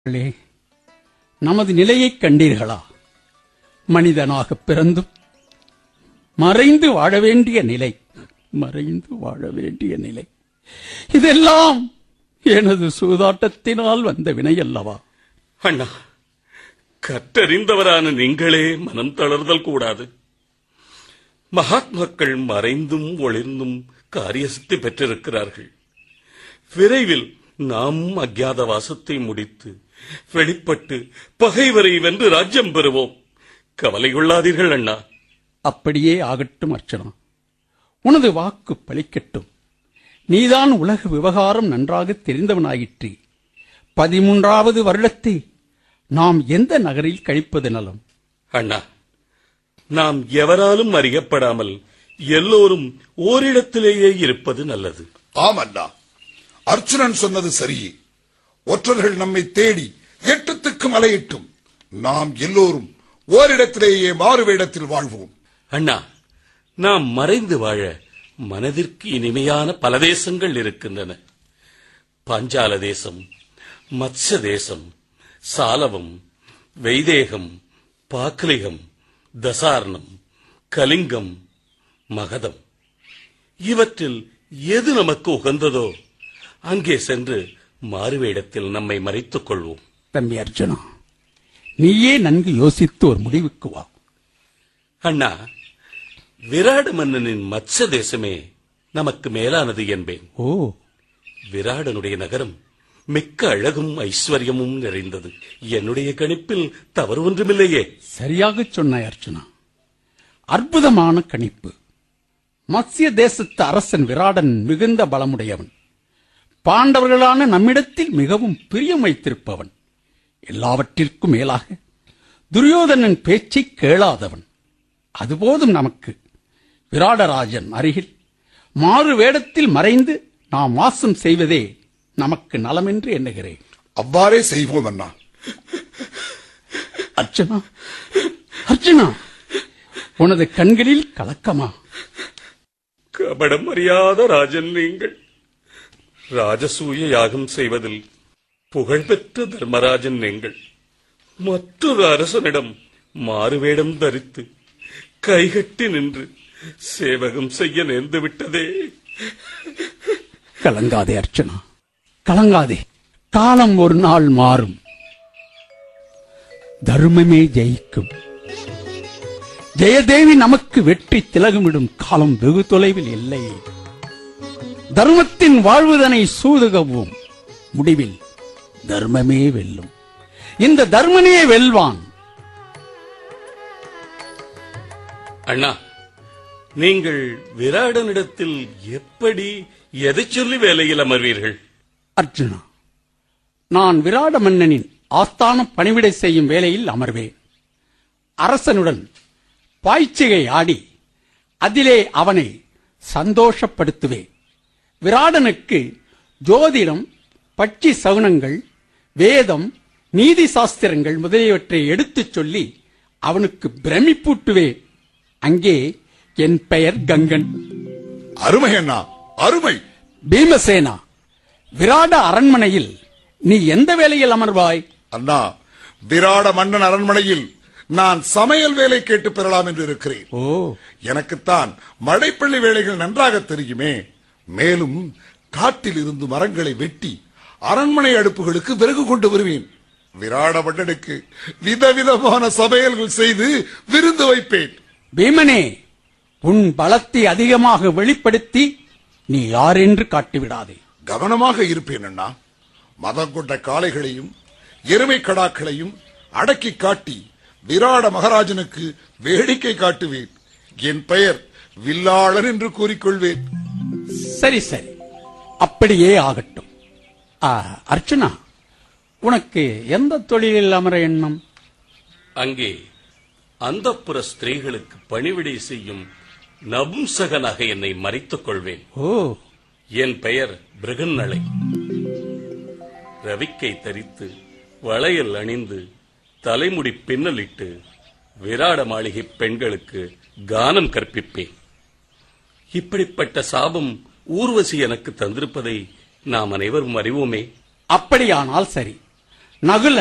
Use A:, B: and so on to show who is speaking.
A: மக்களே, நமது நிலையைக் கண்டீர்களா மனிதனாக பிறந்தும் மறைந்து வாழ வேண்டிய நிலை மறைந்து வாழ வேண்டிய நிலை இதெல்லாம் எனது சூதாட்டத்தினால் வந்த வினை அல்லவா
B: அண்ணா கற்றறிந்தவரான நீங்களே மனம் தளர்தல் கூடாது மகாத்மாக்கள் மறைந்தும் ஒளிர்ந்தும் காரியசித்தி பெற்றிருக்கிறார்கள் விரைவில் நாம் அஜ்ஞாத வாசத்தை முடித்து வெளிப்பட்டு பகைவரை வென்று ராஜ்யம் பெறுவோம் கவலை கொள்ளாதீர்கள் அண்ணா
A: அப்படியே ஆகட்டும் அர்ச்சனா உனது வாக்கு பலிக்கட்டும் நீதான் உலக விவகாரம் நன்றாக தெரிந்தவனாயிற்று பதிமூன்றாவது வருடத்தை நாம் எந்த நகரில் கழிப்பது நலம்
B: அண்ணா நாம் எவராலும் அறியப்படாமல் எல்லோரும் ஓரிடத்திலேயே இருப்பது நல்லது
C: ஆம் அண்ணா அர்ச்சுனன் சொன்னது சரியே ஒற்றர்கள் நம்மை தேடி எட்டத்துக்கும் அலையிட்டும் நாம் எல்லோரும் ஓரிடத்திலேயே மாறு வேடத்தில் வாழ்வோம்
B: அண்ணா நாம் மறைந்து வாழ மனதிற்கு இனிமையான பல தேசங்கள் இருக்கின்றன பாஞ்சால தேசம் மத்ஸ்ய தேசம் சாலவம் வைதேகம் பாக்லிகம் தசார்ணம் கலிங்கம் மகதம் இவற்றில் எது நமக்கு உகந்ததோ அங்கே சென்று மாறுவேடத்தில் நம்மை மறைத்துக் கொள்வோம்
A: தம்பி அர்ஜுனா நீயே நன்கு யோசித்து ஒரு முடிவுக்கு வா
B: அண்ணா விராட மன்னனின் மத்ஸ்ய தேசமே நமக்கு மேலானது என்பேன்
A: ஓ
B: விராடனுடைய நகரம் மிக்க அழகும் ஐஸ்வர்யமும் நிறைந்தது என்னுடைய கணிப்பில் தவறு ஒன்றுமில்லையே
A: சரியாகச் சொன்னாய் அர்ஜுனா அற்புதமான கணிப்பு மத்ஸ்ய தேசத்து அரசன் விராடன் மிகுந்த பலமுடையவன் பாண்டவர்களான நம்மிடத்தில் மிகவும் பிரியம் வைத்திருப்பவன் எல்லாவற்றிற்கும் மேலாக துரியோதனன் பேச்சை கேளாதவன் அதுபோதும் நமக்கு விராடராஜன் அருகில் மாறு வேடத்தில் மறைந்து நாம் வாசம் செய்வதே நமக்கு நலமென்று எண்ணுகிறேன்
C: அவ்வாறே செய்வோம் அண்ணா
A: அர்ச்சனா அர்ச்சனா உனது கண்களில் கலக்கமா
B: கபடம் அறியாத ராஜன் நீங்கள் ராஜசூய யாகம் செய்வதில் புகழ்பெற்ற தர்மராஜன் நீங்கள் மற்றொரு அரசனிடம் மாறுவேடம் தரித்து கைகட்டி நின்று சேவகம் செய்ய நேர்ந்து விட்டதே
A: கலங்காதே அர்ச்சனா கலங்காதே காலம் ஒரு நாள் மாறும் தர்மமே ஜெயிக்கும் ஜெயதேவி நமக்கு வெற்றி திலகமிடும் காலம் வெகு தொலைவில் இல்லை தர்மத்தின் வாழ்வுதனை சூதுகவும் முடிவில் தர்மமே வெல்லும் இந்த தர்மனே வெல்வான்
B: அண்ணா நீங்கள் விராடனிடத்தில் எப்படி எதை சொல்லி வேலையில் அமர்வீர்கள்
A: அர்ஜுனா நான் விராட மன்னனின் ஆஸ்தான பணிவிடை செய்யும் வேளையில் அமர்வேன் அரசனுடன் பாய்ச்சிகை ஆடி அதிலே அவனை சந்தோஷப்படுத்துவேன் விராடனுக்கு ஜோதிடம் பட்சி சகுனங்கள் வேதம் நீதி சாஸ்திரங்கள் முதலியவற்றை எடுத்துச் சொல்லி அவனுக்கு பிரமிப்பூட்டுவேன் அங்கே என் பெயர் கங்கன்
C: அருமை அண்ணா அருமை
A: பீமசேனா விராட அரண்மனையில் நீ எந்த வேளையில் அமர்வாய்
C: அண்ணா விராட மன்னன் அரண்மனையில் நான் சமையல் வேலை கேட்டு பெறலாம் என்று இருக்கிறேன்
A: ஓ
C: எனக்குத்தான் மழைப்பள்ளி வேலைகள் நன்றாக தெரியுமே மேலும் காட்டில் இருந்து மரங்களை வெட்டி அரண்மனை அடுப்புகளுக்கு விறகு கொண்டு வருவேன் விராட மன்னனுக்கு விதவிதமான சமையல்கள் செய்து விருந்து வைப்பேன்
A: பீமனே உன் பலத்தை அதிகமாக வெளிப்படுத்தி நீ யாரென்று காட்டிவிடாதே
C: கவனமாக இருப்பேன் அண்ணா மதம் கொண்ட காளைகளையும் எருமை கடாக்களையும் அடக்கி காட்டி விராட மகாராஜனுக்கு வேடிக்கை காட்டுவேன் என் பெயர் வில்லாளன் என்று கூறிக்கொள்வேன்
A: சரி சரி அப்படியே ஆகட்டும் ஆ, அர்ச்சனா உனக்கு எந்த தொழிலில் அமர எண்ணம்
B: அங்கே அந்தப்புற ஸ்திரீகளுக்கு பணிவிடை செய்யும் நபும்சகனாக என்னை மறைத்துக் கொள்வேன்
A: ஓ
B: என் பெயர் பிருகன்னலை ரவிக்கை தரித்து வளையல் அணிந்து தலைமுடி பின்னலிட்டு விராட மாளிகை பெண்களுக்கு கானம் கற்பிப்பேன் இப்படிப்பட்ட சாபம் ஊர்வசி எனக்கு தந்திருப்பதை நாம் அனைவரும் அறிவோமே
A: அப்படியானால் சரி நகுல